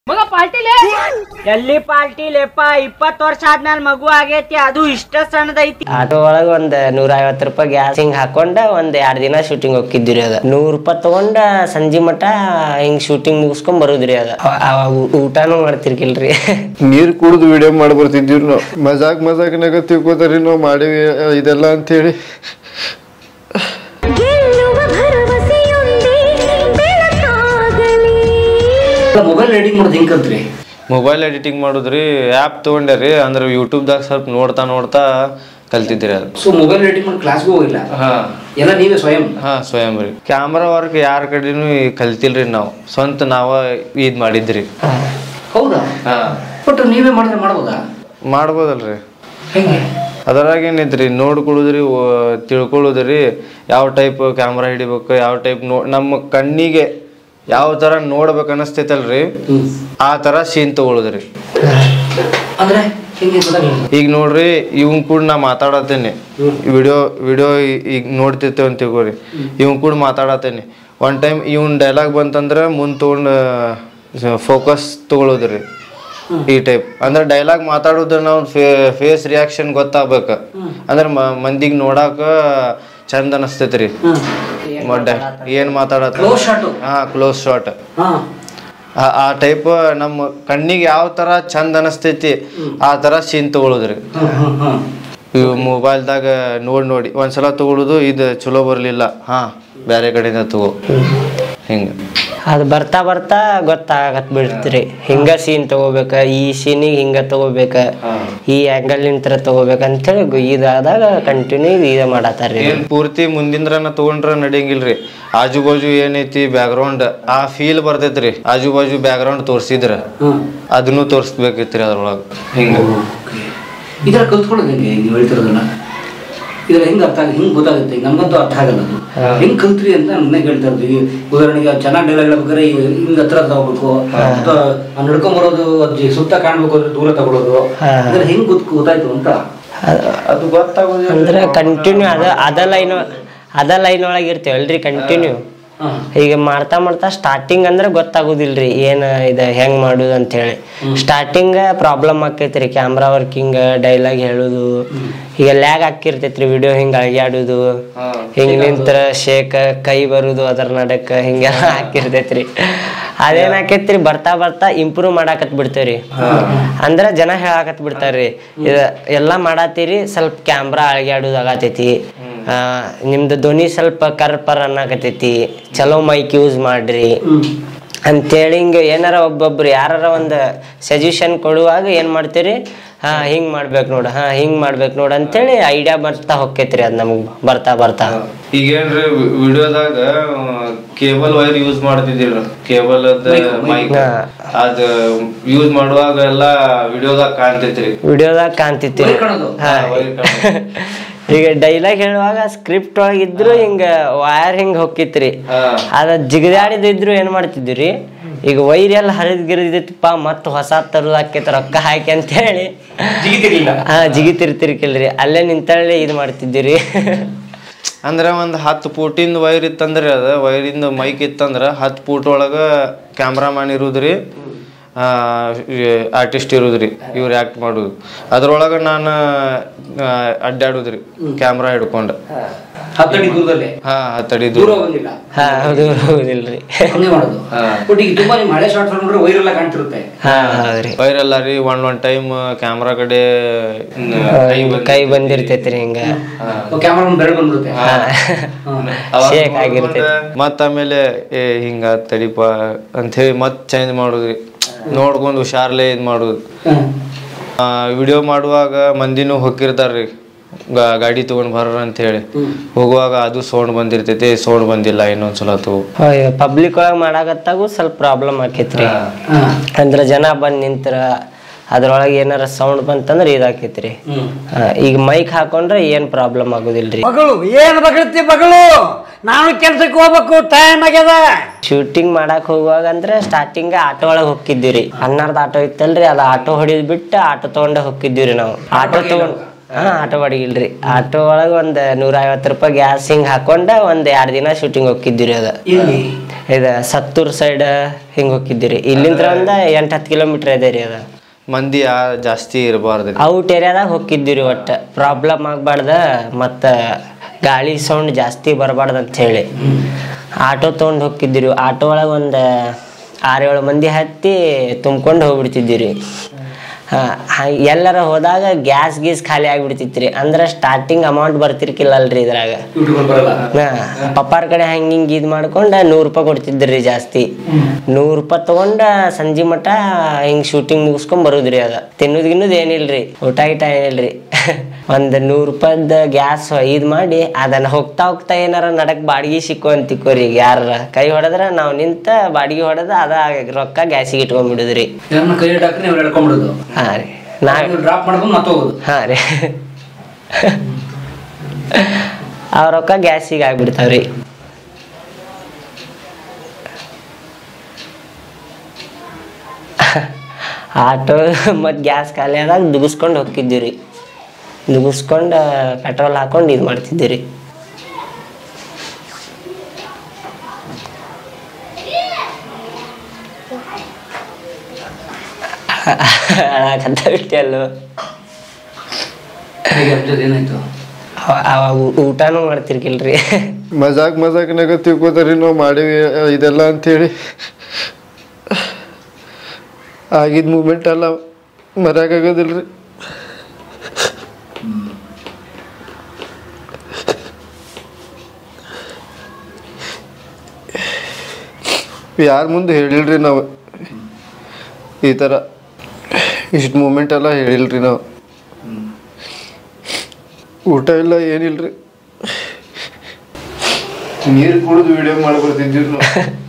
ಮಗ ಪಾರ್ಟಿಲೇ ಎಲ್ಲಿ ಪಾರ್ಟಿ ಲೇಪ ಇಪ್ಪತ್ ವರ್ಷ ಆದ್ಮೇಲೆ ಮಗು ಆಗೈತಿ ಅದು ಇಷ್ಟ ಸಣ್ಣದೈತಿ ಆಟೋ ಒಳಗ ಒಂದ್ ನೂರ ಐವತ್ ರೂಪಾಯಿ ಗ್ಯಾಸ್ ಹಿಂಗ್ ಹಾಕೊಂಡ ಒಂದ್ ಎರಡ್ ದಿನ ಶೂಟಿಂಗ್ ಹೋಗಿದ್ರಿ ಅದ ನೂರ್ ರೂಪಾಯಿ ತಗೊಂಡ ಸಂಜೆ ಮಟ ಹಿಂಗ್ ಶೂಟಿಂಗ್ ಮುಗಿಸ್ಕೊಂಡ್ ಬರುದ್ರಿ ಅದ ಅವ- ಅವ ಊ- ಊಟಾನು ಮಾಡ್ತಿರ್ಕಿಲ್ರಿ ನೀರ್ ಕುಡಿದು ವಿಡಿಯೋ ಮಾಡಿ ಬರ್ತಿದ್ವಿ ನಾವು ಮಜಾಕ್ ಮಜಾಕ್ನಾಗ ತಿಳ್ಕೊತಾರಿ ನಾವು ಮಾಡಿವಿ ಇದೆಲ್ಲ ಅಂತೇಳಿ ಗೆಲ್ಲುವ ಭರವಸೆಯೊಂದೇ ಬೆಳಕಾಗಲಿ ಮೊಬೈಲ್ ಎಡಿಟಿಂಗ್ ಮಾಡೋದು ಹೆಂಗ್ ಕಲ್ತ್ರಿ ಮೊಬೈಲ್ ಎಡಿಟಿಂಗ್ ಮಾಡುದ್ರಿ ಆ್ಯಪ್ ತೊಗೊಂಡ್ರಿ ಅಂದ್ರೆ ಯೂಟ್ಯೂಬ್ದಾಗ ಸ್ವಲ್ಪ ನೋಡ್ತಾ ನೋಡ್ತಾ ಕಲ್ತಿದ್ರಿ ಅದು ಸೊ ಮೊಬೈಲ್ ಎಡಿಟಿಂಗ್ ಮಾಡಿ ಕ್ಲಾಸ್ಗೂ ಹೋಗಿಲ್ಲ ಹಾಂ ಎಲ್ಲ ನೀವೇ ಸ್ವಯಂ ಹಾಂ ಸ್ವಯಂ ರೀ ಕ್ಯಾಮ್ರಾ ವರ್ಕ್ ಯಾರ ಕಡೆನೂ ಕಲ್ತಿಲ್ರಿ ನಾವು ಸ್ವಂತ ನಾವ ಇದ್ ಮಾಡಿದ್ರಿ ಹೌದಾ ಹಾಂ ಬಟ್ ನೀವೇ ಮಾಡಿದ್ರೆ ಮಾಡ್ಬೋದಾ ಮಾಡ್ಬೋದಲ್ರಿ ಹೆಂಗೆ ಅದ್ರಾಗ ಏನೈತ್ರಿ ನೋಡ್ಕೊಳ್ಳುದ್ರಿ ಓ- ತಿಳ್ಕೊಳ್ಳುದ್ರಿ ಯಾವ ಟೈಪ್ ಕ್ಯಾಮ್ರಾ ಹಿಡಿಬೇಕು ಯಾವ ಟೈಪ್ ನೋ ನಮ್ಮ ಕಣ್ಣಿಗೆ ಯಾವ ಥರ ನೋಡ್ಬೇಕು ಅನ್ನಿಸ್ತೈತಲ್ರಿ ಆ ಥರ ಸೀನ್ ತಗೊಳುದ್ರಿ ಅಂದ್ರೆ ಹೆಂಗೆ ಗೊತ್ತಾಗಲಿಲ್ಲ ಈಗ ನೋಡ್ರಿ ಇವ್ನ್ ಕೂಡ ನಾ ಮಾತಾಡತ್ತೇನೆ ವಿಡಿಯೋ ವಿಡಿಯೋ ಈಗ ನೋಡ್ತಿರ್ತೇವೆ ಅಂತ ತಿಳ್ಕೊರಿ ಇವ್ನ್ ಕೂಡ ಮಾತಾಡತ್ತೇನೆ ಒನ್ ಟೈಮ್ ಇವ್ನ್ ಡೈಲಾಗ್ ಬಂತಂದ್ರೆ ಮುಂದೆ ತೊಗೊಂಡು ಫೋಕಸ್ ತಗೊಳೋದ್ರಿ ಈ ಟೈಪ್ ಅಂದ್ರೆ ಡೈಲಾಗ್ ಮಾತಾಡೋದ್ರ ನಾವು ಫೇಸ್ ರಿಯಾಕ್ಷನ್ ಗೊತ್ತಾಗ್ಬೇಕು ಅಂದ್ರೆ ಮಂದಿಗೆ ನೋಡಾಕ ಚಂದ ಅನಸ್ತೈತ್ರಿ ಮೊಡ್ಡ ಏನ್ ಮಾತಾಡತ್ತ ಕ್ಲೋಸ್ ಶಾಟು ಹಾ ಕ್ಲೋಸ್ ಶಾಟ್ ಹಾ ಆ- ಆ ಟೈಪ್ ನಮ್ಮ ಕಣ್ಣಿಗೆ ಯಾವ ತರ ಚಂದ ಅನಸ್ತೈತಿ ಆ ತರ ಸೀನ್ ತಗೊಳುದ್ರಿ ಇವು ಮೊಬೈಲ್ದಾಗ ನೋಡಿ ನೋಡಿ ಒಂದ್ಸಲ ತಗೊಳುದು ಇದು ಚಲೋ ಬರ್ಲಿಲ್ಲ ಹಾ ಬೇರೆ ಕಡೆಯಿಂದ ತಗೋ ಹಿಂಗ ಅದ್ ಬರ್ತಾ ಬರ್ತಾ ಗೊತ್ತಾಗತ್ ಬಿಡ್ತ್ರಿ ಹಿಂಗ ಸೀನ್ ತಗೋಬೇಕ ಈ ಸೀನಿಗೆ ಹಿಂಗ ತಗೋಬೇಕ ಈ ಆಂಗಲ್ ನಿಂತ್ರ ತಗೋಬೇಕ ಅಂತೇಳಿ ಗು- ಇದಾದಾಗ ಕಂಟಿನ್ಯೂ ಇದ ಮಾಡತ್ತಾರ್ರಿ ಏನ್ ಪೂರ್ತಿ ಮುಂದಿಂದ್ರನ ತಗೊಂಡ್ರ ನಡೆಯಂಗಿಲ್ರಿ ಆಜು ಬಾಜು ಏನೈತಿ ಬ್ಯಾಕ್ಗ್ರೌಂಡ್ ಆ ಫೀಲ್ ಬರ್ತೈತ್ರಿ ಆಜು ಬಾಜು ಬ್ಯಾಕ್ಗ್ರೌಂಡ್ ತೋರ್ಸಿದ್ರ ಅದನ್ನು ತೋರಿಸ್ಬೇಕಿತ್ರಿ ಅದ್ರೊಳಗ ಹಿಂಗ ಇದರ ಕಲ್ತ್ಕೊಳ್ಳೋದು ಹೆಂಗೆ ನೀವು ಹೇಳ್ತಿರೋದನ್ನ ಇದ್ರ ಹೆಂಗ್ ಅರ್ಥ ಆಗ ಹೆಂಗ್ ಗೊತ್ತಾಗುತ್ತೆ ಈಗ ನಮಗಂತೂ ಅರ್ಥ ಆಗಲ್ಲ ಅದು ಹೆಂಗ್ ಕಲ್ತ್ರಿ ಅಂತ ನನ್ನ ಹೇಳ್ತಾ ಇರ್ತೀವಿ ಈಗ ಉದಾಹರಣೆಗೆ ಚೆನ್ನಾಗಿ ಡೈಲಾಗ್ ಹೇಳ್ಬೇಕಾದ್ರೆ ಈ- ಹಿಂಗ್ ಹತ್ರ ತಗೋಬೇಕು ಅಥವಾ ನಡ್ಕೊಂಡ್ ಬರೋದು ಅದ್ ಸುತ್ತ ಕಾಣ್ಬೇಕು ಅಂದ್ರೆ ದೂರ ತಗೊಳ್ಳೋದು ಇದ್ರ ಹೆಂಗ್ ಗೊತ್ತ ಗೊತ್ತಾಯ್ತು ಅಂತ ಅದು ಗೊತ್ತಾಗೋದಿಲ್ಲ ಅಂದ್ರೆ ಕಂಟಿನ್ಯೂ ಅದ ಅದ ಲೈನ್ ಅದ ಲೈನ್ ಒಳಗೆ ಇರ್ತೇವಲ್ರಿ ಕಂಟಿನ್ಯೂ ಹಾ. ಈಗ ಮಾಡ್ತಾ ಮಾಡ್ತಾ ಸ್ಟಾರ್ಟಿಂಗ್ ಅಂದ್ರೆ ಗೊತ್ತಾಗುದಿಲ್ರಿ ಏನ್ ಇದ ಹೆಂಗ್ ಮಾಡುದು ಅಂತ ಹೇಳಿ ಸ್ಟಾರ್ಟಿಂಗ್ ಪ್ರಾಬ್ಲಮ್ ಆಕೈತ್ರಿ ಕ್ಯಾಮ್ರಾ ವರ್ಕಿಂಗ್ ಡೈಲಾಗ್ ಹೇಳುದು ಈಗ ಲ್ಯಾಗ್ ಹಾಕಿರ್ತೈತ್ರಿ ವಿಡಿಯೋ ಹಿಂಗ್ ಅಳಿಯಾಡುದು ಹಿಂಗ್ ನಿಂತ್ರ ಶೇಕ್ ಕೈ ಬರುದು ಅದರ ನಡಕ ಹಿಂಗೆಲ್ಲ ಹಾಕಿರ್ತೈತ್ರಿ ಅದೇನ್ ಆಕೈತ್ರಿ ಬರ್ತಾ ಬರ್ತಾ ಇಂಪ್ರೂವ್ ಮಾಡಾಕತ್ ಬಿಡ್ತೇವ್ರಿ ಅಂದ್ರ ಜನ ಹೇಳಾಕತ್ ಬಿಡ್ತಾರ್ರಿ ಇದ ಎಲ್ಲಾ ಮಾಡಾತೀರಿ ಸ್ವಲ್ಪ ಕ್ಯಾಮ್ರಾ ಅಳಿಯಾಡುದು ಆಗತೈತಿ ಆ, ನಿಮ್ದು ಧ್ವನಿ ಸ್ವಲ್ಪ ಕರ್ಪರ್ ಅನ್ನಕತೈತಿ ಚಲೋ ಮೈಕ್ ಯೂಸ್ ಮಾಡ್ರಿ ಅಂತೇಳಿ ಹಿಂಗ ಏನಾರ ಒಬ್ಬೊಬ್ರು ಯಾರಾರ ಒಂದು ಸಜೆಷನ್ ಕೊಡುವಾಗ ಏನ್ ಮಾಡ್ತೀರಿ ಹಾ ಹಿಂಗ್ ಮಾಡ್ಬೇಕು ನೋಡು ಹಾ ಹಿಂಗ್ ಮಾಡ್ಬೇಕು ನೋಡು ಅಂತೇಳಿ ಐಡಿಯಾ ಬರ್ತಾ ಹೊಕ್ಕೈತ್ರಿ ಅದ್ ನಮಗ್ ಬರ್ತಾ ಬರ್ತಾ ಈಗೇನ್ರಿ ವಿಡಿಯೋದಾಗ ಕೇಬಲ್ ವೈರ್ ಯೂಸ್ ಮಾಡ್ತಿದ್ದೀರಿ ಕೇಬಲ್ ಮೈಕ್ ಹಾ. ಅದ ಯೂಸ್ ಮಾಡುವಾಗ ಎಲ್ಲ ವಿಡಿಯೋದಾಗ ಕಾಣ್ತೈತ್ರಿ ವಿಡಿಯೋದಾಗ ಕಾಣ್ತಿತ್ತಿ Wire ಕಾಣೋದು? ಹಾ wire ಕಾಣೋದು. ಈಗ ಡೈಲಾಗ್ ಹೇಳುವಾಗ ಸ್ಕ್ರಿಪ್ಟ್ ಒಳಗಿದ್ರು ಹಿಂಗ ವಯರ್ ಹಿಂಗ್ ಹೊಕ್ಕಿತ್ರಿ ಹಾ. ಅದ ಜಿಗದಾಡಿದಿದ್ರು ಏನ್ ಮಾಡ್ತಿದ್ರಿ ಈಗ ವೈರ್ ಎಲ್ಲ ಹರಿದ್ ಗಿರಿದಿತ್ತಪ್ಪ ಮತ್ತ ಹೊಸ ತರದ್ ಹಾಕೈತ ರೊಕ್ಕ ಹಾಕಿ ಅಂತ ಹೇಳಿ ಜಿಗಿತಿರ್ಲಿಲ್ಲ ಹಾ ಜಿಗಿತಿರ್ತಿರ್ಕಿಲ್ರಿ ಅಲ್ಲೇ ನಿಂತಳ್ಳಿ ಇದು ಮಾಡ್ತಿದ್ದೀರಿ ಅಂದ್ರ ಒಂದ್ ಹತ್ತು ಫೂಟಿಂದ ವೈರ್ ಇತ್ತಂದ್ರಿ ಅದ ವೈರಿಂದ ಮೈಕ್ ಇತ್ತಂದ್ರ ಹತ್ತು ಫೂಟ್ ಒಳಗ ಕ್ಯಾಮ್ರಾಮ್ಯಾನ್ ಇರುದ್ರಿ ಆರ್ಟಿಸ್ಟ್ ಇರುದ್ರಿ ಇವ್ರು ಆಕ್ಟ್ ಮಾಡುದು ಅದ್ರೊಳಗ ನಾನು ಅಡ್ಡಾಡುದ್ರಿ ಕ್ಯಾಮ್ರಾ ಹಿಡ್ಕೊಂಡು ಹತ್ತಡಿ ದೂರದಲ್ಲೇ ಹಾ ಹತ್ತಡಿ ದೂರ ದೂರ ಹೋಗಿಲ್ಲ ಹಾ ಹೌದು ಹೌದಿಲ್ರಿ ಹಂಗೆ ಮಾಡೋದು ಬಟ್ ಈಗ ತುಂಬಾ ನಿಮ್ ಹಳೆ ಶಾರ್ಟ್ಸ್ ನೋಡ್ರೆ ವೈರ್ ಎಲ್ಲ ಕಾಣ್ತಿರುತ್ತೆ ಹಾ ಹೌದ್ರಿ ವೈರಲ್ಲ ರೀ ಒನ್ ಒನ್ ಟೈಮ್ ಕ್ಯಾಮ್ರಾ ಕಡೆ ಕೈ ಬಂದಿರ್ತೈತ್ರಿ ಹಿಂಗ ಕ್ಯಾಮ್ರಾ ಬೆರಳು ಬಂದ್ಬಿಡುತ್ತೆ ಶೇಕ್ ಆಗಿರ್ತೈತಿ ಮತ್ತ ಆಮೇಲೆ ಏ ಹಿಂಗ ತಡಿಪ ಅಂತ ಹೇಳಿ ಮತ್ ಚೇಂಜ್ ಮಾಡುದ್ರಿ ನೋಡ್ಕೊಂಡು ಹುಷಾರ್ಲೆ ಇದ್ ಮಾಡುದು ವಿಡಿಯೋ ಮಾಡುವಾಗ ಮಂದಿನೂ ಹೊಕ್ಕಿರ್ತಾರ್ರಿ ಗಾ- ಗಾಡಿ ತಗೊಂಡ್ ಬರ್ರ ಅಂತ ಹೇಳಿ ಹೋಗುವಾಗ ಅದು ಸೌಂಡ್ ಬಂದಿರ್ತೈತಿ ಸೌಂಡ್ ಬಂದಿಲ್ಲ ಇನ್ನೊಂದ್ಸಲ ತಗೋ ಪಬ್ಲಿಕ್ ಒಳಗ್ ಮಾಡಾಕತ್ತಾಗೂ ಸ್ವಲ್ಪ ಪ್ರಾಬ್ಲಮ್ ಆಕೈತ್ರಿ ಅಂದ್ರ ಜನ ಬಂದ್ ನಿಂತ್ರ ಅದ್ರೊಳಗೆ ಏನಾರ ಸೌಂಡ್ ಬಂತಂದ್ರ ಇದಾಕೈತ್ರಿ ಹಾ, ಈಗ ಮೈಕ್ ಹಾಕೊಂಡ್ರೆ ಏನ್ ಪ್ರಾಬ್ಲಮ್ ಆಗುದಿಲ್ರಿ ಮಗಳು ಏನ್ ಬಗಳ್ತಿ ಮಗಳು ನಾನು ಕೆಲ್ಸಕ್ಕೆ ಹೋಗ್ಬೇಕು ಟೈಮ್ ಆಗ್ಯದ ಶೂಟಿಂಗ್ ಮಾಡಕ್ ಹೋಗುವಾಗ ಅಂದ್ರೆ ಸ್ಟಾರ್ಟಿಂಗ್ ಆಟೋ ಒಳಗ್ ಹೋಗಿದ್ದೀವ್ರಿ ಹನ್ನರ್ದ ಆಟೋ ಇತ್ತಲ್ರಿ ಅದ ಆಟೋ ಹೊಡಿದ್ ಬಿಟ್ಟು ಆಟೋ ತಗೊಂಡ ಹೋಗಿದ್ದೀವ್ರಿ ನಾವು ಆಟೋ ತಗೊಂಡ್ ಹಾ ಆಟೋ ಬಾಡಿಗೆ ಇಲ್ರಿ ಆಟೋ ಒಳಗೆ ಒಂದು ನೂರ ಐವತ್ತು ರೂಪಾಯಿ ಗ್ಯಾಸ್ ಹಿಂಗೆ ಹಾಕೊಂಡ ಒಂದು ಎರಡು ದಿನ ಶೂಟಿಂಗ್ ಹೋಗಿದ್ವಿ ರೀ ಅದು ಎಲ್ಲಿ ಇದು ಸತ್ತೂರ್ ಸೈಡ್ ಹಿಂಗೆ ಹೋಗಿದ್ವಿ ರೀ ಇಲ್ಲಿಂದ ಒಂದು ಎಂಟು ಹತ್ತು ಕಿಲೋಮೀಟ್ರ್ ಇದೆ ರೀ ಅದು ಮಂದಿ ಯಾ ಜಾಸ್ತಿ ಇರಬಾರ್ದು ಔಟ್ ಏರಿಯಾದಾಗ ಹೋಗಿದ್ವಿ ರೀ ಒಟ್ಟು ಪ್ರಾಬ್ಲಮ್ ಆಗಬಾರ್ದ ಮತ್ತು ಗಾಳಿ ಸೌಂಡ್ ಜಾಸ್ತಿ ಬರಬಾರ್ದು ಅಂತ ಹೇಳಿ ಆಟೋ ತೊಗೊಂಡು ಹೋಗಿದ್ವಿ ರೀ ಆಟೋ ಒಳಗೆ ಒಂದು ಆರು ಏಳು ಮಂದಿ ಹತ್ತಿ ತುಂಬ್ಕೊಂಡು ಹೋಗ್ಬಿಡ್ತಿದ್ವಿ ರೀ ಎಲ್ಲರ ಹೋದಾಗ ಗ್ಯಾಸ್ ಗೀಸ್ ಖಾಲಿ ಆಗಿಬಿಡ್ತಿತ್ತು ರೀ ಅಂದ್ರೆ ಸ್ಟಾರ್ಟಿಂಗ್ ಅಮೌಂಟ್ ಬರ್ತಿರ್ಕಿಲ್ಲಲ್ರಿ ಇದ್ರಾಗ ಯೂಟ್ಯೂಬ್ ಬರಲ್ಲ ಹಾ, ಪಪ್ಪಾರ ಕಡೆ ಹಂಗೆ ಹಿಂಗೆ ಇದು ಮಾಡ್ಕೊಂಡು ನೂರು ರೂಪಾಯಿ ಕೊಡ್ತಿದ್ರಿ ಜಾಸ್ತಿ ನೂರು ರೂಪಾಯಿ ತಗೊಂಡ ಸಂಜೆ ಮಟ ಹಿಂಗೆ ಶೂಟಿಂಗ್ ಮುಗಿಸ್ಕೊಂಡ್ ಬರುದ್ರಿ ಅದ ತಿನ್ನೋದ್ ಗಿನ್ನೋದು ಏನಿಲ್ರಿ ಊಟ ಗೀಟ ಏನಿಲ್ರಿ ಒಂದು ನೂರು ರೂಪಾಯ್ದ ಗ್ಯಾಸ್ ಇದು ಮಾಡಿ ಅದನ್ನ ಹೋಗ್ತಾ ಹೋಗ್ತಾ ಏನಾರ ನಡಕ್ ಬಾಡಿಗೆ ಸಿಕ್ಕು ಅಂತಿಕ್ಕೋರಿ ಈಗ ಯಾರ ಕೈ ಹೊಡೆದ್ರ ನಾವು ನಿಂತ ಬಾಡಿಗೆ ಹೊಡೆದ ಅದ ರೊಕ್ಕ ಗ್ಯಾಸಿಗೆ ಇಟ್ಕೊಂಡ್ಬಿಡುದ್ರಿ ಯಾರನ್ನ ಕೈ ಹಾಕ್ರೆ ನೀವು ಹೇಳ್ಕೊಂಡ್ಬಿಡೋದು ಹಾ ರೀ ನಾವ್ ಡ್ರಾಪ್ ಮಾಡ್ಕೊಂಡು ಮತ್ತೆ ಹೋಗೋದು ಹಾ ರೀ ಆ ರೊಕ್ಕ ಗ್ಯಾಸಿಗೆ ಆಗ್ಬಿಡ್ತಾವ್ರಿ ಆಟೋ ಮತ್ತು ಗ್ಯಾಸ್ ಖಾಲಿ ಆದಾಗ ದುಗಿಸ್ಕೊಂಡು ಹೋಗ್ತಿದ್ವಿ ರೀ ದುಗಿಸ್ಕೊಂಡು ಪೆಟ್ರೋಲ್ ಹಾಕೊಂಡು ಇದು ಮಾಡ್ತಿದ್ವಿ ರೀ ಅಳಕಂತ ಬಿಟ್ಟೆಲ್ಲೋ ಹೇಗೆ ಅರ್ಜುನ್ ಏನಾಯ್ತು ಅವ- ಅವಾಗ ಊ- ಊಟನೂ ಮಾಡ್ತಿರ್ಕಿಲ್ರಿ ಮಜಾಕ್ ಮಜಾಕ್ನಾಗ ತಿಳ್ಕೊತಾರಿ ನಾವು ಮಾಡೀವಿ ಇದೆಲ್ಲ ಅಂಥೇಳಿ ಆಗಿದ ಮೂಮೆಂಟ್ ಎಲ್ಲ ಮರ್ಯಾಕಾಗೋದಿಲ್ರಿ ಯಾರ ಮುಂದೆ ಹೇಳಿಲ್ರಿ ನಾವು ಈ ಥರ ಇಷ್ಟು ಮೂಮೆಂಟ್ ಎಲ್ಲ ಹೇಳಿಲ್ರಿ ನಾವು ಊಟ ಇಲ್ಲ ಏನಿಲ್ರಿ ನೀರು ಕುಡಿದು ವಿಡಿಯೋ ಮಾಡ್ಕೊಡ್ತಿದ್ವಿ ನಾವು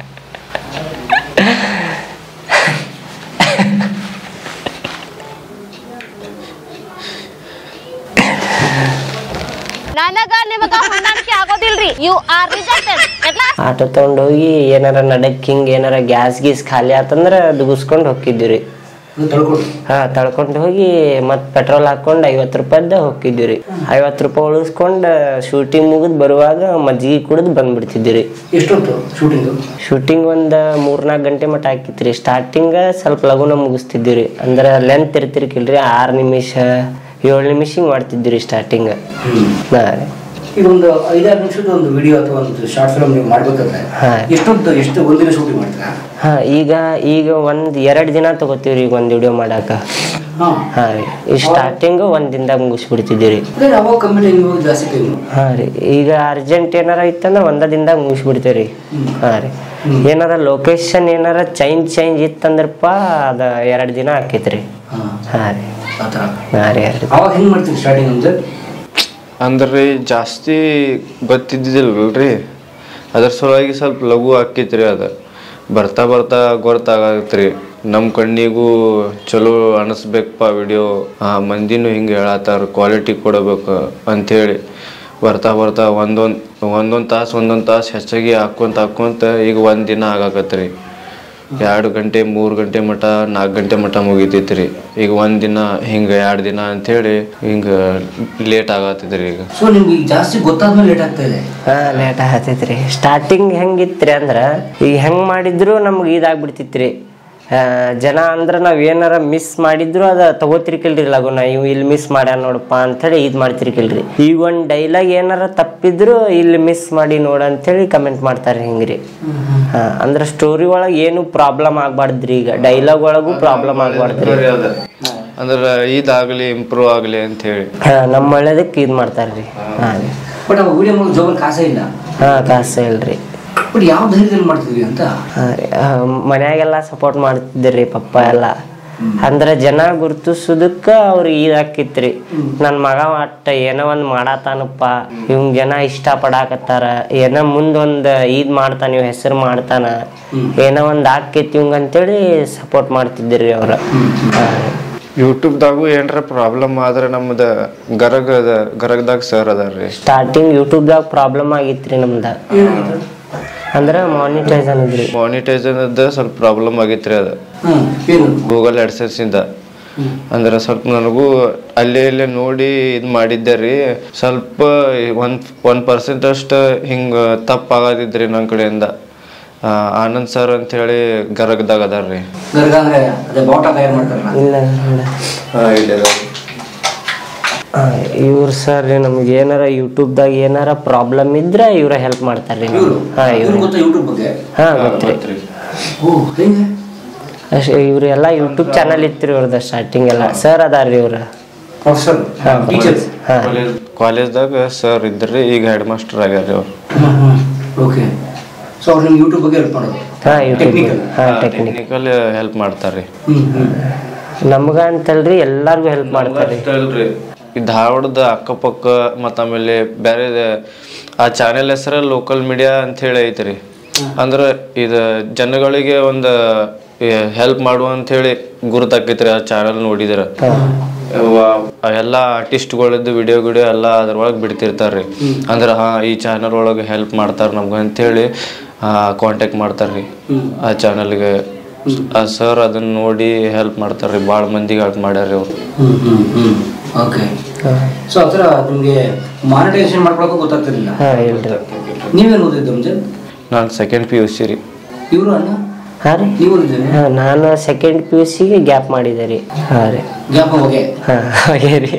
ನನಗ ನಿಮಗ ಹೊಂದಾಣಿಕೆ ಆಗೋದಿಲ್ರಿ ಯು ಆರ್ ರಿಜೆಕ್ಟೆಡ್ ಎಟ್ಲಾ ಆಟೋ ತಗೊಂಡೋಗಿ ಏನಾರ ನಡಕ್ ಹಿಂಗ್ ಏನಾರ ಗ್ಯಾಸ್ ಗೀಸ್ ಖಾಲಿ ಆತಂದ್ರ ದುಗಿಸ್ಕೊಂಡು ಹೋಗಿದ್ವಿ ರೀ ಅದು ತಳ್ಕೊಡು ಹಾ ತಳ್ಕೊಂಡು ಹೋಗಿ ಮತ್ ಪೆಟ್ರೋಲ್ ಹಾಕೊಂಡು ಐವತ್ತು ರೂಪಾಯ್ದ ಹೋಗಿದ್ವಿ ರೀ ಐವತ್ತು ರೂಪಾಯಿ ಉಳಿಸ್ಕೊಂಡು ಶೂಟಿಂಗ್ ಮುಗಿದ್ ಬರುವಾಗ ಮಜ್ಜಿಗೆ ಕುಡಿದು ಬಂದ್ಬಿಡ್ತಿದ್ವಿ ರೀ ಎಷ್ಟೊತ್ತು ಶೂಟಿಂಗು ಶೂಟಿಂಗ್ ಒಂದು ಮೂರ್ನಾಲ್ಕು ಗಂಟೆ ಮಟ್ಟ ಹಾಕಿತ್ತು ರೀ ಸ್ಟಾರ್ಟಿಂಗ್ ಸ್ವಲ್ಪ ಲಗುನ ಮುಗಿಸ್ತಿದ್ವಿ ರೀ ಅಂದ್ರೆ ಲೆಂತ್ ಇರ್ತಿರ್ಕಿಲ್ರಿ ಆರು ನಿಮಿಷ ಏಳು ನಿಮಿಷ ಹಿಂಗೆ ಮಾಡ್ತಿದ್ವಿ ರೀ ಸ್ಟಾರ್ಟಿಂಗ್ ಹಾ ರೀ ಈಗ ಒಂದು ಐದಾರು ನಿಮಿಷದ ಒಂದು ವಿಡಿಯೋ ಅಥವಾ ಒಂದು ಶಾರ್ಟ್ ಫಿಲ್ಮ್ ನೀವು ಮಾಡ್ಬೇಕಾದ್ರೆ ಹಾ. ಎಷ್ಟೊತ್ತು ಎಷ್ಟು ಒಂದಿನ ಶೂಟಿಂಗ್ ಮಾಡ್ತೀರಾ ಹಾ ಈಗ ಈಗ ಒಂದ್ ಎರಡ್ ದಿನ ತಗೋತೀವಿ ರೀ ಈಗ ಒಂದ್ ವಿಡಿಯೋ ಮಾಡಾಕ ಹಾ ಹಾ ರೀ ಈ ಸ್ಟಾರ್ಟಿಂಗ್ ಒಂದ್ ದಿನದಾಗ ಮುಗಿಸ್ಬಿಡ್ತಿದ್ವಿ ರೀ ಅದೇ ಅವಾಗ ಕಮ್ಮಿ ಟೈಮ್ ಇವಾಗ ಜಾಸ್ತಿ ಟೈಮು ಹಾ ರೀ ಈಗ ಅರ್ಜೆಂಟ್ ಏನಾರ ಇತ್ತಂದ್ರ ಒಂದ ದಿನದಾಗ ಮುಗಿಸ್ಬಿಡ್ತೇವೆ ರೀ ಹಾ ರೀ ಏನಾರ ಲೊಕೇಶನ್ ಏನಾರ ಚೇಂಜ್ ಚೇಂಜ್ ಇತ್ತಂದ್ರಪ್ಪ ಅದ ಎರಡ್ ದಿನ ಆಕೈತ್ರಿ ಹಾಂ ಹಾ ರೀ ಆ ಥರ ಹಾ ರೀ ಎರಡ್ ಅವಾಗ ಹೆಂಗೆ ಮಾಡ್ತೀವಿ ಸ್ಟಾರ್ಟಿಂಗ್ ಅಂದ್ರೆ ಅಂದ್ರೆ ಜಾಸ್ತಿ ಗೊತ್ತಿದ್ದಿದ್ದಿಲ್ರಿ ಅದ್ರ ಸಲುವಾಗಿ ಸ್ವಲ್ಪ ಲಘು ಆಕ್ಕೈತ್ರಿ ಅದು ಬರ್ತಾ ಬರ್ತಾ ಗೊತ್ತಾಗತ್ರಿ ನಮ್ಮ ಕಣ್ಣಿಗೂ ಚಲೋ ಅನಿಸ್ಬೇಕಪ್ಪ ವಿಡಿಯೋ ಮಂದಿನೂ ಹಿಂಗೆ ಹೇಳತ್ತಾರ ಕ್ವಾಲಿಟಿ ಕೊಡಬೇಕು ಅಂಥೇಳಿ ಬರ್ತಾ ಬರ್ತಾ ಒಂದೊಂದು ಒಂದೊಂದು ತಾಸು ಒಂದೊಂದು ತಾಸು ಹೆಚ್ಚಾಗಿ ಹಾಕ್ಕೊಂತ ಹಾಕ್ಕೊಂತ ಈಗ ಒಂದು ದಿನ ಆಗಾಕತ್ರಿ ಎರಡು ಗಂಟೆ ಮೂರು ಗಂಟೆ ಮಟ ನಾಲ್ಕು ಗಂಟೆ ಮಟ ಮುಗಿತೈತ್ರಿ ಈಗ ಒಂದು ದಿನ ಹಿಂಗೆ ಎರಡು ದಿನ ಅಂಥೇಳಿ ಹಿಂಗೆ ಲೇಟ್ ಆಗತ್ತೈತ್ರಿ ಈಗ ಸೊ ನಿಮ್ಗೆ ಈಗ ಜಾಸ್ತಿ ಗೊತ್ತಾದ್ಮೇಲೆ ಲೇಟ್ ಆಗ್ತಾ ಇದೆ ಹಾ ಲೇಟ್ ಆಗತೈತ್ರಿ ಸ್ಟಾರ್ಟಿಂಗ್ ಹೆಂಗಿತ್ರಿ ಅಂದ್ರ ಈಗ ಹೆಂಗ್ ಮಾಡಿದ್ರು ನಮ್ಗೆ ಇದಾಗ್ಬಿಡ್ತಿತ್ರಿ ಆ, ಜನ ಅಂದ್ರ ನಾವ್ ಏನಾರ ಮಿಸ್ ಮಾಡಿದ್ರು ಅದ ತಗೋತಿರ್ಕಿಲ್ರಿ ಲಗುನ ಇವ್ ಇಲ್ಲಿ ಮಿಸ್ ಮಾಡ್ಯಾನ ನೋಡಪ್ಪ ಅಂತೇಳಿ ಇದ್ ಮಾಡ್ತಿರ್ಕಿಲ್ರಿ ಈಗ ಒಂದ್ ಡೈಲಾಗ್ ಏನಾರ ತಪ್ಪಿದ್ರು ಇಲ್ಲಿ ಮಿಸ್ ಮಾಡಿ ನೋಡ ಅಂತೇಳಿ ಕಮೆಂಟ್ ಮಾಡ್ತಾರ ಹಿಂಗ್ರಿ ಹಾ ಅಂದ್ರ ಸ್ಟೋರಿ ಒಳಗ್ ಏನು ಪ್ರಾಬ್ಲಮ್ ಆಗ್ಬಾರ್ದ್ರಿ ಈಗ ಡೈಲಾಗ್ ಒಳಗೂ ಪ್ರಾಬ್ಲಮ್ ಆಗ್ಬಾರ್ದ್ರಿ ಅಂದ್ರೆ ಇದಾಗಲಿ ಇಂಪ್ರೂವ್ ಆಗಲಿ ಅಂತ ಹೇಳಿ ಹಾ ನಮ್ಮ ಒಳ್ಳೇದಕ್ಕೆ ಇದ್ ಮಾಡ್ತಾರ್ರಿ ಹಾ ರೀ ಬಟ್ ಅವಾಗ ವಿಡಿಯೋ ಮಾಡೋದು ಜೋಬಲ್ ಕಾಸೇ ಇಲ್ಲ ಹಾ ಕಾಸ ಇಲ್ರಿ ಬಟ್ ಯಾವ ಧೈರ್ಯದಲ್ಲಿ ಮಾಡ್ತಿದ್ವಿ ಅಂತ ಹಾ ರೀ ಆ, ಮನ್ಯಾಗೆಲ್ಲ ಸಪೋರ್ಟ್ ಮಾಡ್ತಿದ್ರಿ ಪಪ್ಪ ಎಲ್ಲ ಅಂದ್ರ ಜನ ಗುರ್ತಿಸೋದಕ್ಕ ಅವ್ರಿಗೆ ಇದಾಕಿತ್ರಿ ನನ್ ಮಗ ಒಟ್ಟ ಏನೋ ಒಂದ್ ಮಾಡತಾನಪ್ಪ ಇವಂಗ್ ಜನ ಇಷ್ಟ ಪಡಾಕತ್ತಾರ ಏನೋ ಮುಂದೊಂದ್ ಇದ್ ಮಾಡ್ತಾನ ಇವ್ ಹೆಸರು ಮಾಡ್ತಾನ ಏನೋ ಒಂದ್ ಆಕೈತಿ ಇವಂಗ್ ಅಂತೇಳಿ ಸಪೋರ್ಟ್ ಮಾಡ್ತಿದ್ರಿ ಅವ್ರ ಹಾ ರೀ. ಯೂಟ್ಯೂಬ್ದಾಗೂ ಏನ್ರ ಪ್ರಾಬ್ಲಮ್ ಆದ್ರೆ ನಮ್ದು ಗರಗ ಅದ ಗರಗದಾಗ ಸರ್ ಅದಾರ್ರಿ ಸ್ಟಾರ್ಟಿಂಗ್ ಯೂಟ್ಯೂಬ್ದಾಗ ಪ್ರಾಬ್ಲಮ್ ಆಗಿತ್ರಿ ನಮ್ದ ಅಂದ್ರ ಮಾನಿಟೈಸ್ ಅನ್ನೋದ್ರಿ ಮಾನಿಟೈಸೇಷನ್ ಸ್ವಲ್ಪ ಪ್ರಾಬ್ಲಮ್ ಆಗಿತ್ರಿ ಅದು ಹ್ಮ್ ಏನು ಗೂಗಲ್ ಇಂದ ಅಂದ್ರೆ ಸ್ವಲ್ಪ ನನಗೂ ಅಲ್ಲೇ ಇಲ್ಲೇ ನೋಡಿ ಇದು ಮಾಡಿದ್ದೆ ರೀ ಸ್ವಲ್ಪ ಒಂದು ಒನ್ ಪರ್ಸೆಂಟ್ ಅಷ್ಟು ಹಿಂಗೆ ತಪ್ಪಾಗದಿದ್ರಿ ನನ್ನ ಕಡೆಯಿಂದ ಆ, ಆನಂದ್ ಸರ್ ಅಂತೇಳಿ ಗರಗದಾಗ ಅದಾರ ರೀ ಗರ್ಗ ಅಂದ್ರೆ ಅದೇ ಬಾಟ ತಯಾರು ಮಾಡ್ತಾರಲ್ಲ ಇಲ್ಲ ನೋಡ ಇವ್ರು ಸರ್ ನಮ್ಗೆ ಏನಾರ ಯೂಟ್ಯೂಬ್ದಾಗ ಏನಾರ ಪ್ರಾಬ್ಲಮ್ ಇದ್ರೆ ಇವ್ರ ಹೆಲ್ಪ್ ಮಾಡ್ತಾರ್ರಿ ಇವರು ಹಾ ಇವ್ರು ಇವ್ರು ಗೊತ್ತಾ ಯೂಟ್ಯೂಬ್ ಬಗ್ಗೆ ಹಾ ಗೊತ್ತ್ರಿ ಓ ಹೆಂಗೆ ಅಷ್ಟೇ ಇವ್ರು ಎಲ್ಲ ಯೂಟ್ಯೂಬ್ ಚಾನಲ್ ಇತ್ತು ಇವ್ರದ್ದು ಸ್ಟಾರ್ಟಿಂಗ್ ಎಲ್ಲ ಸರ್ ಅದಾರ್ರಿ ಇವ್ರ ಪ್ರೊಫೆಸರ್ ಹಾ ಟೀಚರ್ಸ್ ಹಾ ಕಾಲೇಜ್ದಾಗ ಸರ್ ಇದ್ರಿ ಈಗ ಹೆಡ್ ಮಾಸ್ಟರ್ ಆಗ್ಯಾರ ಅವ್ರು ಓಕೆ ಸೊ ಅವ್ರು ನಿಮ್ಗೆ ಯೂಟ್ಯೂಬ್ ಬಗ್ಗೆ ಹೆಲ್ಪ್ ಮಾಡೋದು ಹಾ ಯೂಟ್ಯೂಬ್ Technical. ಹಾ ಟೆಕ್ನಿಕ್ ಟೆಕ್ನಿಕಲ್ ಹೆಲ್ಪ್ ಮಾಡ್ತಾರ್ರಿ ಹ್ಮ್ ಹ್ಮ್ ನಮ್ಗ ಅಂತಲ್ರಿ ಎಲ್ಲಾರ್ಗು ಹೆಲ್ಪ್ ಮಾಡ್ತಾರ್ರಿ ಅಲ್ರಿ ಈ ಧಾರವಾಡದ ಅಕ್ಕಪಕ್ಕ ಮತ್ತು ಆಮೇಲೆ ಬೇರೆ ಆ ಚಾನೆಲ್ ಹೆಸರ ಲೋಕಲ್ ಮೀಡಿಯಾ ಅಂತ ಹೇಳಿ ಐತ್ರಿ ಅಂದ್ರೆ ಇದು ಜನಗಳಿಗೆ ಒಂದು ಹೆಲ್ಪ್ ಮಾಡುವ ಅಂತ ಹೇಳಿ ಗುರುತಾಕೈತ್ರಿ ಆ ಚಾನಲ್ ನೋಡಿದ್ರ ಎಲ್ಲ ಆರ್ಟಿಸ್ಟ್ಗಳದ್ದು ವಿಡಿಯೋ ಗಿಡಿಯೋ ಎಲ್ಲ ಅದ್ರೊಳಗೆ ಬಿಡ್ತಿರ್ತಾರ್ರಿ ಅಂದ್ರೆ ಹಾ ಈ ಚಾನಲ್ ಒಳಗೆ ಹೆಲ್ಪ್ ಮಾಡ್ತಾರ ನಮ್ಗೆ ಅಂತೇಳಿ ಕಾಂಟ್ಯಾಕ್ಟ್ ಮಾಡ್ತಾರ್ರಿ ಆ ಚಾನಲ್ಗೆ ಆ ಸರ್ ಅದನ್ನ ನೋಡಿ ಹೆಲ್ಪ್ ಮಾಡ್ತಾರ್ರಿ ಭಾಳ ಮಂದಿಗೆ ಹೆಲ್ಪ್ ಮಾಡ್ಯಾರ್ರಿ ಅವ್ರು ಹ್ಮ್ ಹ್ಮ್ ಹ್ಮ್ ಓಕೆ ಸೊ ಆ ಥರ ನಿಮಗೆ ಮಾನಿಟೈಸೇಷನ್ ಮಾಡ್ಕೊಳಕ್ಕೂ ಗೊತ್ತಾಗ್ತಿರ್ಲಿಲ್ಲ ಹಾ ಇಲ್ರಿ ನೀವೇನು ಓದಿದ್ದು ಮುಂಚೆ ನಾನು ಸೆಕೆಂಡ್ ಪಿ ಯು ಸಿ ರೀ ಇವರು ಅಣ್ಣ ಹಾ ರೀ ನೀವು ಓದಿದ್ದೇನೆ ಹಾ ನಾನು ಸೆಕೆಂಡ್ ಪಿ ಯು ಸಿಗೆ ಗ್ಯಾಪ್ ಮಾಡಿದೆ ರೀ ಹಾ ರೀ ಜ್ಞಾಪಕ ಬಗ್ಗೆ ಹಾ ಹಾಗೆ ರೀ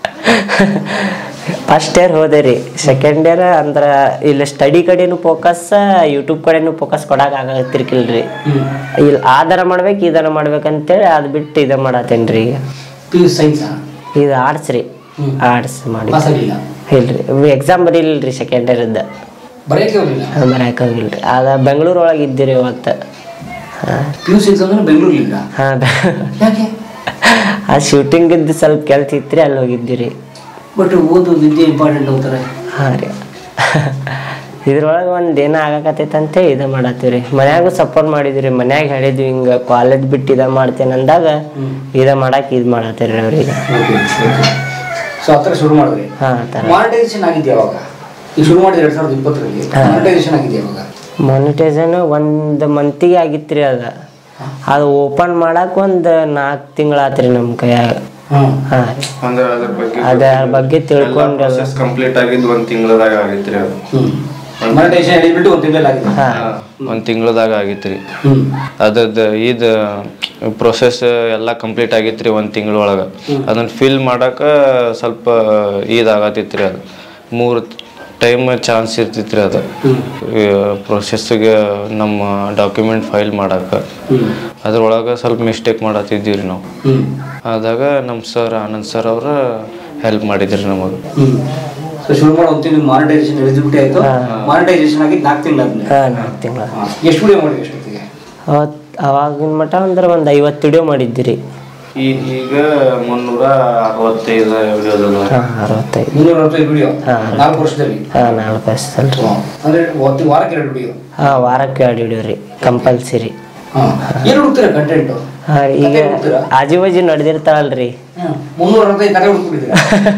ಫಸ್ಟ್ ಇಯರ್ ಹೋದೆ ರೀ ಸೆಕೆಂಡ್ ಇಯರ್ ಅಂದ್ರ ಇಲ್ಲಿ ಸ್ಟಡಿ ಕಡೆನು ಫೋಕಸ್ ಯೂಟ್ಯೂಬ್ ಕಡೆನು ಫೋಕಸ್ ಕೊಡಕ್ ಆಗತ್ತಿರ್ಕಿಲ್ರಿ ಇಲ್ಲಿ ಆ ದರ ಮಾಡ್ಬೇಕು ಈ ದರ ಮಾಡ್ಬೇಕಂತೇಳಿ ಅದ್ ಬಿಟ್ಟು ಇದ ಮಾಡತ್ತೇನ್ರಿ ಈಗ ಪಿ ಯು ಸೈನ್ಸ್ ಇದು ಆರ್ಟ್ಸ್ ರೀ ಆರ್ಟ್ಸ್ ಮಾಡಿ ಪಾಸ್ ಆಗಿಲ್ಲ ಇಲ್ರಿ ಎಕ್ಸಾಮ್ ಬರೀಲಿಲ್ರಿ ಸೆಕೆಂಡ್ ಇಯರ್ ಇದ್ದ ಬರೆಯಕ್ಕೆ ಹೋಗಲಿಲ್ಲ ಬರಕ್ ಹೋಗಿಲ್ರಿ ಅದ ಬೆಂಗಳೂರು ಒಳಗೆ ಇದ್ದೀರಿ ಇವತ್ತು ಹಾ ಪಿ ಯು ಸಿ ಎಕ್ಸಾಮ್ ಅಂದ್ರೆ ಬೆಂಗಳೂರಿಲ್ಲ ಹಾ ಯಾಕೆ ಆ ಶೂಟಿಂಗ್ ಇದ್ದು ಸ್ವಲ್ಪ ಕೆಲ್ಸ ಇತ್ರಿ ಅಲ್ಲಿ ಹೋಗಿದ್ದೀರಿ ಬಟ್ ಓದು ವಿದ್ಯೆ ಇಂಪಾರ್ಟೆಂಟ್ ಅಂತಾರೆ ಹಾ ರೀ ಇದ್ರೊಳಗೆ ಒಂದು ಏನೋ ಆಗಕತ್ತೈತಂತೆ ಇದು ಮಾಡತ್ತೀವಿ ಮನ್ಯಾಗೂ ಸಪೋರ್ಟ್ ಮಾಡಿದ್ವಿ ಮನ್ಯಾಗ ಹೇಳಿದ್ವಿ ಹಿಂಗೆ ಕಾಲೇಜ್ ಬಿಟ್ಟು ಇದ ಮಾಡ್ತೇನೆ ಅಂದಾಗ ಇದ ಮಾಡಕ್ ಇದು ಮಾಡತ್ತೀರಿ ಅವ್ರಿಗೆ ಓಕೆ ಓಕೆ ಸೊ ಆ ಥರ ಶುರು ಮಾಡಿದ್ರಿ ಹಾ ಆ ಥರ ಮಾನಿಟೈಸೇಷನ್ ಆಗಿದ್ದೆ ಯಾವಾಗ ಈಗ ಶುರು ಮಾಡಿದ್ರೆ ಎರಡ್ ಸಾವಿರದ ಇಪ್ಪತ್ತರಲ್ಲಿ ಮಾನಿಟೈಸೇಷನ್ ಆಗಿದೆ ಯಾವಾಗ ಮಾನಿಟೈಸನ್ ಒಂದು ಮಂತಿಗೆ ಆಗಿತ್ರಿ ಅದ ಅದು ಓಪನ್ ಮಾಡಕ್ ಒಂದು ನಾಲ್ಕು ತಿಂಗಳಾತ್ರಿ ನಮ್ಮ ಕೈಯಾಗ ಹ್ಮ್ ಹಾ ರೀ ಅಂದ್ರೆ ಅದ್ರ ಬಗ್ಗೆ ಅದ್ರ ಬಗ್ಗೆ ತಿಳ್ಕೊಂಡು ಪ್ರೊಸೆಸ್ ಕಂಪ್ಲೀಟ್ ಆಗಿದ್ದು ಒಂದ್ ತಿಂಗಳದಾಗ ಆಗೈತ್ರಿ ಅದು ಹ್ಮ್ ಮಾನಿಟೈಸೇಷನ್ ಹೇಳಿಬಿಟ್ಟು ಒಂದು ತಿಂಗಳಲ್ಲಿ ಆಗಿದೆ ಹಾ ಒಂದ್ ತಿಂಗಳದಾಗ ಆಗೈತ್ರಿ ಹ್ಮ್ ಅದ್ರದ್ದು ಇದು ಪ್ರೊಸೆಸ್ ಎಲ್ಲ ಕಂಪ್ಲೀಟ್ ಆಗಿತ್ರಿ ಒಂದ್ ತಿಂಗಳೊಳಗ ಅದನ್ನ ಫಿಲ್ ಮಾಡಕ ಸ್ವಲ್ಪ ಇದಾಗತ್ತಿತ್ರಿ ಅದು ಮೂರು ಟೈಮ್ ಚಾನ್ಸ್ ಇರ್ತಿತ್ರಿ ಅದು ಪ್ರೊಸೆಸ್ಗೆ ನಮ್ಮ ಡಾಕ್ಯುಮೆಂಟ್ ಫೈಲ್ ಮಾಡಕ ಹ್ಮ್ ಅದ್ರೊಳಗೆ ಸ್ವಲ್ಪ ಮಿಸ್ಟೇಕ್ ಮಾಡತ್ತಿದ್ದೀವಿ ರೀ ನಾವು ಹ್ಮ್ ಆದಾಗ ನಮ್ಮ ಸರ್ ಆನಂದ್ ಸರ್ ಅವ್ರ ಹೆಲ್ಪ್ ಮಾಡಿದ್ರಿ ನಮಗೆ ಹ್ಮ್ ಸೊ ಶುರು ಮಾಡೋ ಒಂದು ತಿಂಗಳು ಮಾನಿಟೈಸೇಷನ್ ಎಲಿಜಿಬಿಲಿಟಿ ಆಯ್ತು ಮಾನಿಟೈಸೇಷನ್ ಆಗಿ ನಾಲ್ಕು ತಿಂಗಳಾದ್ಮೇಲೆ ಹಾ ನಾಲ್ಕು ತಿಂಗಳ ಎಷ್ಟು ವಿಡಿಯೋ ಮಾಡಿ ಎಷ್ಟೊತ್ತಿಗೆ ಅವತ್ ಅವಾಗಿನ ಮಟ ಅಂದ್ರೆ ಒಂದು ಐವತ್ತು ವಿಡಿಯೋ ಮಾಡಿದ್ರಿ ಈ ಈಗ ಮುನ್ನೂರ ಅರವತ್ತೈದು ವಿಡಿಯೋದ ಹಾ ಅರವತ್ತೈದು ಮುನ್ನೂರ ಅರವತ್ತೈದು ವಿಡಿಯೋ ಹಾ. ನಾಲ್ಕು ವರ್ಷದಲ್ಲಿ ಹಾ ನಾಲ್ಕು ವರ್ಷದಲ್ರಿ ಅಂದ್ರೆ ಒಂದು ವಾರಕ್ಕೆ ಎರಡು ವಿಡಿಯೋ ಹಾ ವಾರಕ್ಕೆ ಎರಡು ವಿಡಿಯೋ ರೀ ಕಂಪಲ್ಸರಿ ಹಾ ಏನು ಹುಡುಕ್ತೀರಾ ಕಂಟೆಂಟ್ ಹಾ ಈಗ ಕತೆ ಹುಡುಕ್ತೀರಾ ಆಜು ಬಾಜು ನಡೆದಿರ್ತಾವಲ್ರಿ ಮುನ್ನೂರ ಅರವತ್ತೈದು ಕತೆ ಹುಡುಕ್ಬಿಟ್ಟಿದ್ದೀರಾ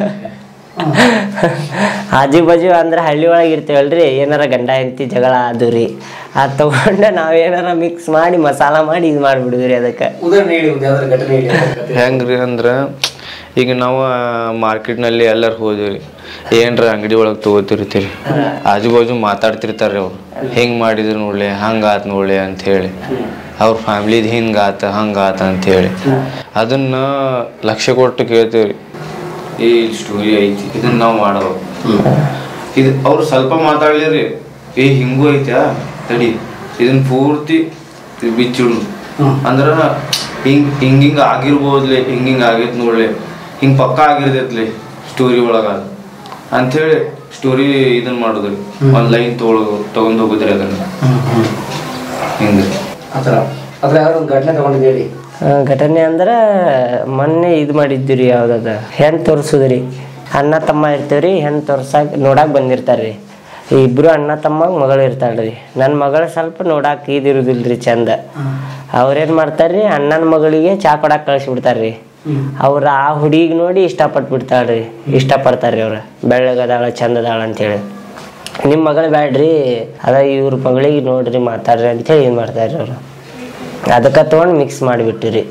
ಆಜು ಬಾಜು ಅಂದ್ರೆ ಹಳ್ಳಿ ಒಳಗೆ ಇರ್ತೇವಲ್ರಿ ಏನಾರ ಗಂಡ ಹೆಂಡತಿ ಜಗಳ ಅದು ರೀ ಅದ್ ತಗೊಂಡ ನಾವೇನಾರ ಮಿಕ್ಸ್ ಮಾಡಿ ಮಸಾಲ ಮಾಡಿ ಇದು ಮಾಡ್ಬಿಡುದ್ರಿ ಅದಕ್ಕೆ ಉದಾಹರಣೆ ಹೇಳಿ ಒಂದು ಯಾವ್ದಾರ ಘಟನೆ ಹೇಳಿ ಯಾವ್ದಾರ ಕತೆ. ಹೆಂಗ್ರಿ ಅಂದ್ರೆ ಈಗ ನಾವು ಮಾರ್ಕೆಟ್ನಲ್ಲಿ ಎಲ್ಲರೂ ಹೋದಿವ್ರಿ ಏನ್ರ ಅಂಗಡಿ ಒಳಗೆ ತೊಗೋತಿರ್ತೀರಿ ಆಜು ಬಾಜು ಮಾತಾಡ್ತಿರ್ತಾರ್ರಿ ಅವ್ರು ಹೆಂಗ್ ಮಾಡಿದ್ರು ನೋಡ್ಲಿ ಹಂಗಾತ್ ನೋಡ್ಲಿ ಅಂತ ಹೇಳಿ ಅವ್ರ ಫ್ಯಾಮ್ಲಿದ್ ಹಿಂಗಾತ ಹಂಗಾತ ಅಂತ ಹೇಳಿ ಅದನ್ನ ಲಕ್ಷ್ಯ ಕೊಟ್ಟು ಕೇಳ್ತೀವ್ರಿ ಈ ಸ್ಟೋರಿ ಐತಿ ಇದನ್ನ ನಾವು ಮಾಡಬೇಕು ಇದು ಅವ್ರು ಸ್ವಲ್ಪ ಮಾತಾಡ್ಲಿರಿ ಏ ಹಿಂಗೂ ಐತ್ಯಾ ತಡಿ ಇದನ್ನ ಪೂರ್ತಿ ಬಿಚ್ಚಿಡು ಅಂದ್ರ ಹಿಂಗ್ ಹಿಂಗ್ ಹಿಂಗ್ ಆಗಿರ್ಬೋದ್ಲಿ ಹಿಂಗ್ ಹಿಂಗ್ ಆಗೈತ್ ನೋಡ್ಲಿ ಹಿಂಗ್ ಪಕ್ಕ ಆಗಿರ್ತೈತ್ಲಿ ಸ್ಟೋರಿ ಒಳಗ ಅದು ಅಂಥೇಳಿ ಸ್ಟೋರಿ ಇದನ್ನ ಮಾಡುದ್ರಿ ಒಂದ್ ಲೈನ್ ತೊಗೊಳ್ ತಗೊಂಡ್ ಹೋಗುದ್ರಿ ಅದನ್ನ ಹಿಂಗ್ರಿ ಆ ಥರ ಅದ್ರ ಯಾವ್ದಾರ ಒಂದು ಘಟನೆ ತಗೊಂಡಿದ್ದು ಹೇಳಿ ಆ, ಘಟನೆ ಅಂದ್ರೆ ಮೊನ್ನೆ ಇದು ಮಾಡಿದ್ವಿ ರೀ ಯಾವ್ದದ ಹೆಣ್ ತೋರ್ಸುದ್ರಿ ಅಣ್ಣ ತಮ್ಮ ಇರ್ತೇವ್ರಿ ಹೆಣ್ ತೋರ್ಸಾಕ್ ನೋಡಾಕ್ ಬಂದಿರ್ತಾರ್ರಿ ಇಬ್ರು ಅಣ್ಣ ತಮ್ಮ ಮಗಳು ಇರ್ತಾಳ್ರಿ ನನ್ನ ಮಗಳು ಸ್ವಲ್ಪ ನೋಡಾಕ್ ಇದಿರುದಿಲ್ರಿ ಚಂದ ಅವ್ರೇನ್ ಮಾಡ್ತಾರ್ರಿ ಅಣ್ಣನ ಮಗಳಿಗೆ ಚಾ ಕೊಡಾಕ್ ಕಳಿಸ್ಬಿಡ್ತಾರ್ರಿ ಅವ್ರ ಆ ಹುಡುಗಿಗೆ ನೋಡಿ ಇಷ್ಟಪಟ್ಟು ಬಿಡ್ತಾಳ್ರಿ ಇಷ್ಟಪಡ್ತಾರ್ರಿ ಅವ್ರ ಬೆಳ್ಳಗದಾಳ ಚಂದದಾಳ ಅಂತೇಳಿ ನಿಮ್ಮ ಮಗಳು ಬ್ಯಾಡ್ರಿ ಅದ ಇವ್ರ ಮಗಳಿಗೆ ನೋಡ್ರಿ ಮಾತಾಡ್ರಿ ಅಂತೇಳಿ ಇದು ಮಾಡ್ತಾರ್ರಿ ಅವ್ರು ಅದಕ್ಕೆ ತೊಗೊಂಡು ಮಿಕ್ಸ್ ಮಾಡಿಬಿಟ್ಟಿರಿ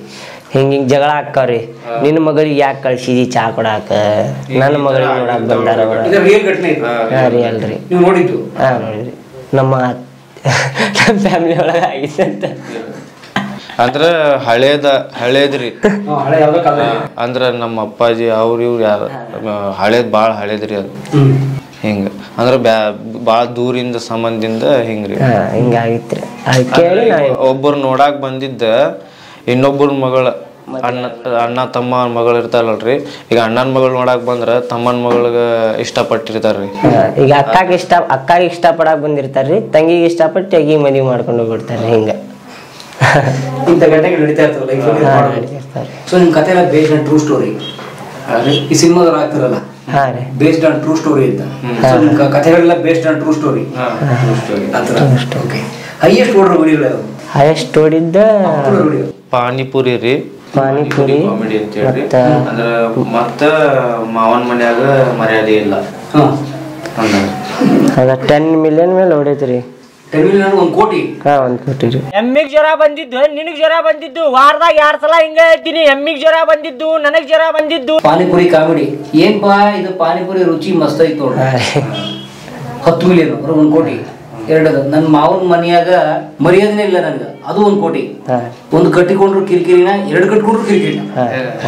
ಹಿಂಗ ಹಿಂಗ್ ಜಗಳ ಹಾಕ್ತಾವ್ರಿ ನಿನ್ನ ಮಗಳಿಗೆ ಯಾಕೆ ಕಳ್ಸಿದಿ ಚಾ ಕೊಡಾಕ ನನ್ನ ಮಗಳಿಗೆ ನೋಡಾಕ್ ಬಂದಾರ ಅವ್ರ ಇದು ರಿಯಲ್ ಘಟನೆ ಇದು ಹಾ ರೀ ಅಲ್ರಿ ನೀವು ನೋಡಿದ್ದು ಹಾ ನೋಡಿದ್ರಿ ನಮ್ಮ ನಮ್ಮ ಫ್ಯಾಮಿಲಿ ಒಳಗೆ ಆಗಿತ್ತು ಅಂತ ಅಂದ್ರ ಹಳೇದ ಹಳೇದ್ರಿ ಹಾ, ಹಳೆ ಯಾವ್ದೋ ಕಾಲ ಅಂದ್ರ ನಮ್ಮ ಅಪ್ಪಾಜಿ ಅವ್ರು ಇವ್ರು ಯಾರು ಹಳೇದ್ ಭಾಳ ಹಳೇದ್ರಿ ಅದು ಹ್ಮ್ ಹಿಂಗ ಅಂದ್ರ ಬ್ಯಾ ಭಾಳ ದೂರಿಂದ ಸಂಬಂಧದಿಂದ ಹಿಂಗ್ರಿ ಹಾ ಹಿಂಗಾಗಿತ್ರಿ ಅದ್ ಕೇಳಿ ನಾ ಒಬ್ಬರು ನೋಡಾಕ್ ಬಂದಿದ್ದ ಇನ್ನೊಬ್ಬರ ಮಗಳ ಅಣ್ಣ ಅಣ್ಣ ತಮ್ಮ ಮಗಳು ಇರ್ತಾರಲ್ರಿ ಈಗ ಅಣ್ಣನ ಮಗಳು ನೋಡಾಕ್ ಬಂದ್ರ ತಮ್ಮನ ಮಗಳಿಗೆ ಇಷ್ಟಪಟ್ಟಿರ್ತಾರ್ರಿ ಹಾ, ಈಗ ಅಕ್ಕಾಗ ಇಷ್ಟ ಅಕ್ಕಾಗ ಇಷ್ಟಪಡಾಕ್ ಬಂದಿರ್ತಾರ್ರಿ ತಂಗಿಗೆ ಇಷ್ಟಪಟ್ಟು ತೆಗಿ ಮದುವೆ ಮಾಡ್ಕೊಂಡು ಹೋಗ್ಬಿಡ್ತಾರ್ರಿ ಹಿಂಗ ಇಂಥ ಘಟನೆಗಳು ನಡೀತಾ ಇರ್ತವೆ ಲೈಫಲ್ಲಿ ಹಾ ನಡೀತಿರ್ತಾರ್ರಿ ಸೊ ನಿಮ್ಮ ಕತೆ ಎಲ್ಲ ಬೇಸ್ಡ್ ಆನ್ ಟ್ರೂ ಸ್ಟೋರಿ ಈ ಸಿನಿಮಾದವ್ರು ಆಗ್ತಿರಲ್ಲ ಹಾ ರೀ ಬೇಸ್ಡ್ ಆನ್ ಟ್ರೂ ಸ್ಟೋರಿ ಅಂತ ಸೊ ನಿಮ್ಮ ಕ- ಕಥೆಗಳೆಲ್ಲ ಬೇಸ್ಡ್ ಆನ್ ಟ್ರೂ ಸ್ಟೋರಿ ಆ ಥರ ಓಕೆ ಹೈಯೆಸ್ಟ್ ಓಡರ್ ವಿಡಿಯೋಗಳು ಯಾವುದು ಹೈಯೆಸ್ಟ್ ಓಡಿದ್ದ ವಿಡಿಯೋ ಪಾನಿಪುರಿ ರೀ ಪಾನಿಪುರಿ ಕಾಮಿಡಿ ಅಂತ ಹೇಳ್ರಿ ಮತ್ತ ಅಂದ್ರ ಮತ್ತ ಮಾವನ್ ಮನ್ಯಾಗ ಮರ್ಯಾದೆ ಇಲ್ಲ ಹಾಂ ಅದ ಟೆನ್ ಮಿಲಿಯನ್ ಮೇಲೆ ಹೊಡೈತ್ರಿ ಟೆನ್ ಮಿಲಿಯನ್ ಒಂದು ಕೋಟಿ ಹಾ ಒಂದ್ ಕೋಟಿ ರೀ ಎಮ್ಮಿಗ್ ಜ್ವರ ಬಂದಿದ್ದು ನಿನಗ್ ಜ್ವರ ಬಂದಿದ್ದು ವಾರದಾಗ ಎರಡ್ ಸಲ ಹಿಂಗ ಹೇಳ್ತೀನಿ ಎಮ್ಮಿಗ್ ಜ್ವರ ಬಂದಿದ್ದು ನನಗ್ ಜ್ವರ ಬಂದಿದ್ದು ಪಾನಿಪುರಿ ಕಾಮಿಡಿ ಏನ್ಪಾ ಇದು ಪಾನಿಪುರಿ ರುಚಿ ಮಸ್ತ್ ಐತ್ ನೋಡ್ರಿ ಹಾ ರೀ ಹತ್ತು ಮಿಲಿಯನ್ ಅಂದ್ರೆ ಒಂದು ಕೋಟಿ ಎರಡದ ನನ್ನ ಮಾವನ ಮನೆಯಾಗ ಮರ್ಯಾದನೇ ಇಲ್ಲ ನನಗೆ ಅದು ಒಂದು ಕೋಟಿ ಹಾ ಒಂದು ಕಟ್ಟಿಕೊಂಡ್ರು ಕಿರಿಕಿರಿನ ಎರಡು ಕಟ್ಕೊಂಡ್ರು ಕಿರಿಕಿರಿನ ಹಾ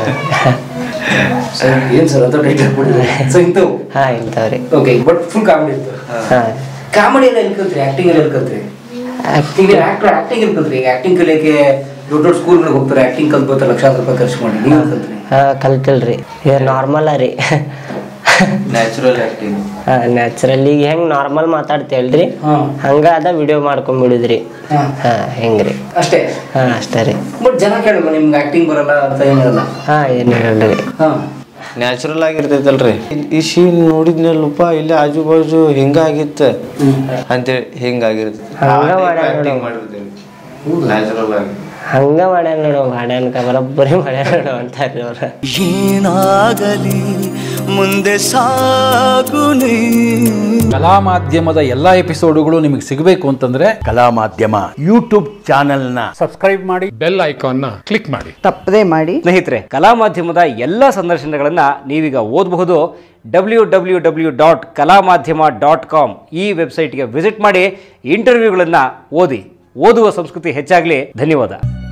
ಸರ್ ಏನ್ ಸರ್ ಅಂತ ಟೈಟಲ್ ಸೊ ಇಂಥವು ಹಾ ಇಂಥವ್ರಿ ಓಕೆ ಬಟ್ ಫುಲ್ ಕಾಮಿಡಿ ಇತ್ತು ಹಾ ಕಾಮಿಡಿ ಎಲ್ಲ ಎಲ್ಲಿ ಕಲ್ತ್ರಿ ಆಕ್ಟಿಂಗ್ ಎಲ್ಲ ಎಲ್ಲಿ ಕಲ್ತ್ರಿ ಆಕ್ಟಿಂಗ್ ಈಗ ಆಕ್ಟರ್ ಆಕ್ಟಿಂಗ್ ಎಲ್ಲಿ ಕಲ್ತ್ರಿ ಈಗ ಆಕ್ಟಿಂಗ್ ಕಲಿಯಕ್ಕೆ ದೊಡ್ಡ ದೊಡ್ಡ ಸ್ಕೂಲ್ಗಳಿಗೆ ಹೋಗ್ತಾರೆ ಆಕ್ಟಿಂಗ್ ಕಲ್ತ್ಬೋತ ಲಕ್ಷಾಂತರ ರೂಪಾಯಿ ಖರ್ಚು ಮಾಡಿ ನೀವು ಕಲ್ತ್ರಿ ಹಾ ಕಲ್ತಿಲ್ರಿ ಇದು ನಾರ್ಮಲ್ ರೀ ನ್ಯಾಚುರಲ್ ಆಕ್ಟಿಂಗ್ ಹಾ ನ್ಯಾಚುರಲ್ ಈಗ ಹೆಂಗ್ ನಾರ್ಮಲ್ ಮಾತಾಡ್ತೇವಲ್ರಿ ಹಾ ಹಂಗ ಅದ ವಿಡಿಯೋ ಮಾಡ್ಕೊಂಡ್ಬಿಡುದ್ರಿ ಹಾ ಹಾ ಹೆಂಗ್ರಿ ಅಷ್ಟೇ ಹಾ ಅಷ್ಟೇ ರೀ ಬಟ್ ಜನ ಕೇಳಲ್ಲ ನಿಮ್ಗೆ ಆಕ್ಟಿಂಗ್ ಬರಲ್ಲ ಅಂತ ಏನಿರಲ್ಲ ಹಾ ಏನು ಹೇಳ್ರಿ ಹಾ ನ್ಯಾಚುರಲ್ ಆಗಿರ್ತೈತಲ್ರಿ ಈ ಶೀನ್ ನೋಡಿದ್ನಲ್ಲಪ್ಪ ಇಲ್ಲಿ ಆಜು ಬಾಜು ಹಿಂಗಾಗಿತ್ತ ಅಂತೇಳಿ ಹಿಂಗಾಗಿರ್ತೈತಿ ಹಂಗ ಮಾಡ್ಯಾರ ನೋಡು. ನ್ಯಾಚುರಲ್ ಆಗಿ ಹಂಗ ಮಾಡ್ಯಾನ ನೋಡು ಮಾಡ್ಯಾನ್ಕ ಬರೋಬ್ಬರಿ ಮಾಡ್ಯಾನ ನೋಡು ಅಂತಾರ್ರಿ ಅವ್ರ ಏನಾಗಲಿ ಮುಂದೆ ಸಾಗುನಿ ಕಲಾ ಮಾಧ್ಯಮದ ಎಲ್ಲಾ ಎಪಿಸೋಡುಗಳು ನಿಮಗೆ ಸಿಗಬೇಕು ಅಂತಂದ್ರೆ ಕಲಾ ಮಾಧ್ಯಮ ಯೂಟ್ಯೂಬ್ ಚಾನೆಲ್ನ ಬೆಲ್ ಐಕಾನ್ನ ಕ್ಲಿಕ್ ಮಾಡಿ ತಪ್ಪದೇ ಮಾಡಿ ಸ್ನೇಹಿತರೆ ಕಲಾ ಮಾಧ್ಯಮದ ಎಲ್ಲ ಸಂದರ್ಶನಗಳನ್ನು ನೀವೀಗ ಓದಬಹುದು ಡಬ್ಲ್ಯೂ ಡಬ್ಲ್ಯೂ ಡಬ್ಲ್ಯೂ ಡಾಟ್ ಕಲಾ ಮಾಧ್ಯಮ ಡಾಟ್ ಕಾಮ್ ಈ ವೆಬ್ಸೈಟ್ಗೆ ವಿಸಿಟ್ ಮಾಡಿ ಇಂಟರ್ವ್ಯೂಗಳನ್ನು ಓದಿ ಓದುವ ಸಂಸ್ಕೃತಿ ಹೆಚ್ಚಾಗಲಿ ಧನ್ಯವಾದ